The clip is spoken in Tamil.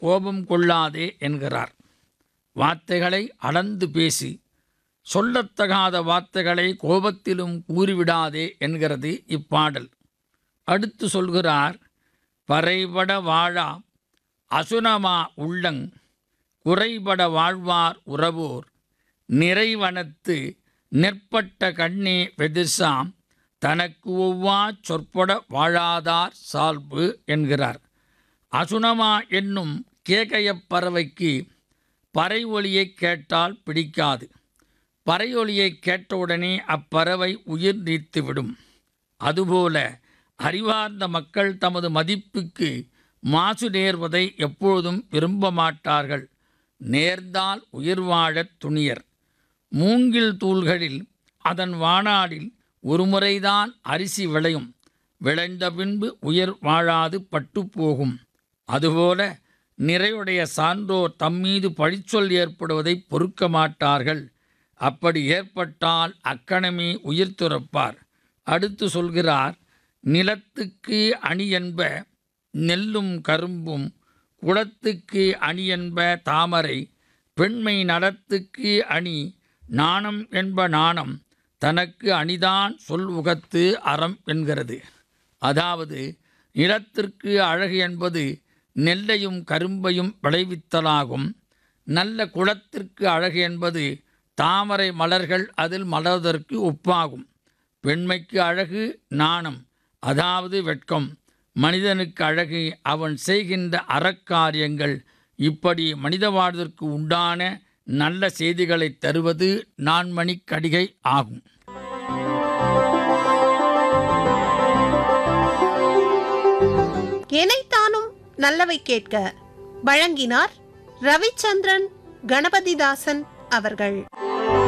கோபம் கொள்ளாதே என்கிறார் வார்த்தைகளை அளந்து பேசி சொல்லத்தகாத வார்த்தைகளை கோபத்திலும் கூறிவிடாதே என்கிறது இப்பாடல் அடுத்து சொல்கிறார் பறைபட வாழா அசுனமா உள்ளங் குறைபட வாழ்வார் உறவோர் நிறைவனத்து நெற்பட்ட கண்ணே வெதிர்சாம் தனக்கு ஒவ்வா சொற்பட வாழாதார் சால்பு என்கிறார் அசுனமா என்னும் கேகயப் பறவைக்கு பறை ஒலியைக் கேட்டால் பிடிக்காது பறை ஒலியைக் கேட்டவுடனே அப்பறவை உயிர் நீத்துவிடும் அதுபோல அறிவார்ந்த மக்கள் தமது மதிப்புக்கு மாசு நேர்வதை எப்பொழுதும் விரும்ப மாட்டார்கள் நேர்ந்தால் உயிர் வாழத் துணியர் மூங்கில் தூள்களில் அதன் வானாடில் ஒருமுறைதான் அரிசி விளையும் விளைந்த பின்பு உயிர் வாழாது பட்டு போகும் அதுபோல நிறையுடைய சான்றோர் தம்மீது பழிச்சொல் ஏற்படுவதை பொறுக்க மாட்டார்கள் அப்படி ஏற்பட்டால் அக்கணமே உயிர் துறப்பார் அடுத்து சொல்கிறார் நிலத்துக்கு அணி என்ப நெல்லும் கரும்பும் குளத்துக்கு அணி என்ப தாமரை பெண்மை நடத்துக்கு அணி நாணம் என்ப நாணம் தனக்கு அணிதான் சொல் உகத்து அறம் என்கிறது அதாவது நிலத்திற்கு அழகு என்பது நெல்லையும் கரும்பையும் விளைவித்தலாகும் நல்ல குளத்திற்கு அழகு என்பது தாமரை மலர்கள் அதில் மலர்வதற்கு ஒப்பாகும் பெண்மைக்கு அழகு நாணம் அதாவது வெட்கம் மனிதனுக்கு அழகு அவன் செய்கின்ற அறக்காரியங்கள் இப்படி மனித வாழ்வதற்கு உண்டான நல்ல செய்திகளை தருவது நான்மணிக் கடிகை ஆகும் எனைத்தானும் நல்லவை கேட்க வழங்கினார் ரவிச்சந்திரன் கணபதிதாசன் அவர்கள்